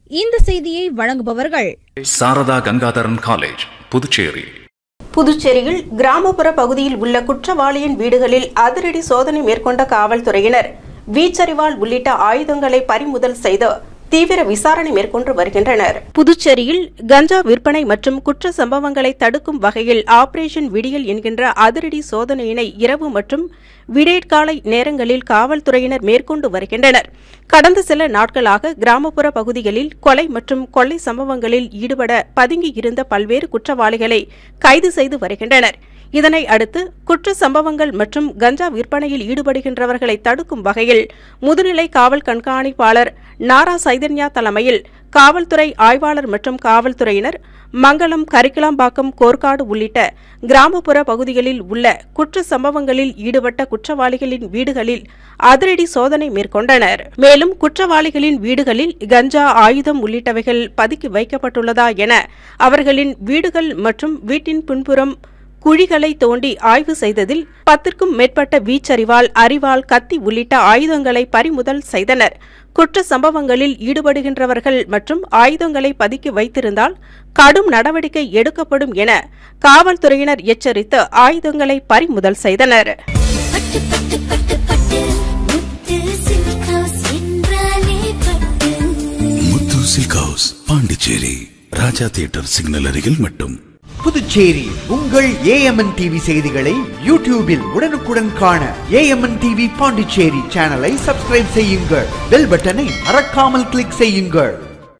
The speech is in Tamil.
இந்த செய்தியை வழங்குபவர்கள் சாரதா கங்காதரன் காலேஜ் புதுச்சேரி புதுச்சேரியில் கிராமப்புற பகுதியில் உள்ள குற்றவாளியின் வீடுகளில் அதிரடி சோதனை மேற்கொண்ட காவல்துறையினர் வீச்சரிவாள் உள்ளிட்ட ஆயுதங்களை பறிமுதல் செய்து தீவிர விசாரணை மேற்கொண்டு வருகின்றனர் புதுச்சேரியில் கஞ்சா விற்பனை மற்றும் குற்ற சம்பவங்களை தடுக்கும் வகையில் ஆபரேஷன் விடியல் என்கின்ற அதிரடி சோதனையினை இரவு மற்றும் விடேட்காலை நேரங்களில் காவல்துறையினர் மேற்கொண்டு வருகின்றனர் கடந்த சில நாட்களாக கிராமப்புற பகுதிகளில் கொலை மற்றும் கொள்ளை சம்பவங்களில் ஈடுபட பதுங்கி இருந்த பல்வேறு குற்றவாளிகளை கைது செய்து வருகின்றனர் இதனை அடுத்து குற்ற சம்பவங்கள் மற்றும் கஞ்சா விற்பனையில் ஈடுபடுகின்றவர்களை தடுக்கும் வகையில் முதுநிலை காவல் கண்காணிப்பாளர் நாரா சைதன்யா தலைமையில் காவல்துறை ஆய்வாளர் மற்றும் காவல்துறையினர் மங்களம் கரிக்கலாம்பாக்கம் கோர்க்காடு உள்ளிட்ட கிராமப்புற பகுதிகளில் உள்ள குற்ற சம்பவங்களில் ஈடுபட்ட குற்றவாளிகளின் வீடுகளில் அதிரடி சோதனை மேற்கொண்டனர் மேலும் குற்றவாளிகளின் வீடுகளில் கஞ்சா ஆயுதம் உள்ளிட்டவைகள் பதுக்கி வைக்கப்பட்டுள்ளதா என அவர்களின் வீடுகள் மற்றும் வீட்டின் பின்புறம் குழிகளை தோண்டி ஆய்வு செய்ததில் பத்திற்கும் மேற்பட்ட வீச்சரிவாள் அரிவாள் கத்தி உள்ளிட்ட ஆயுதங்களை பறிமுதல் செய்தனர் குற்ற சம்பவங்களில் ஈடுபடுகின்றவர்கள் மற்றும் ஆயுதங்களை பதுக்கி வைத்திருந்தால் கடும் நடவடிக்கை எடுக்கப்படும் என காவல்துறையினர் எச்சரித்து ஆயுதங்களை பறிமுதல் செய்தனர் பட்டு பட்டு பட்டு பட்டு முத்து சில்க் ஹவுஸ் என்றாலே பட்டு Muthu silk house Pondicherry Raja theatre signal அருகில் மட்டும் புதுச்சேரி உங்கள் ஏஎம்என் டிவி செய்திகளை யூடியூபில் உடனுக்குடன் காண ஏஎம்என் டிவி பாண்டிச்சேரி சேனலை சப்ஸ்கிரைப் செய்யுங்கள் பெல் பட்டனை மறக்காமல் கிளிக் செய்யுங்கள்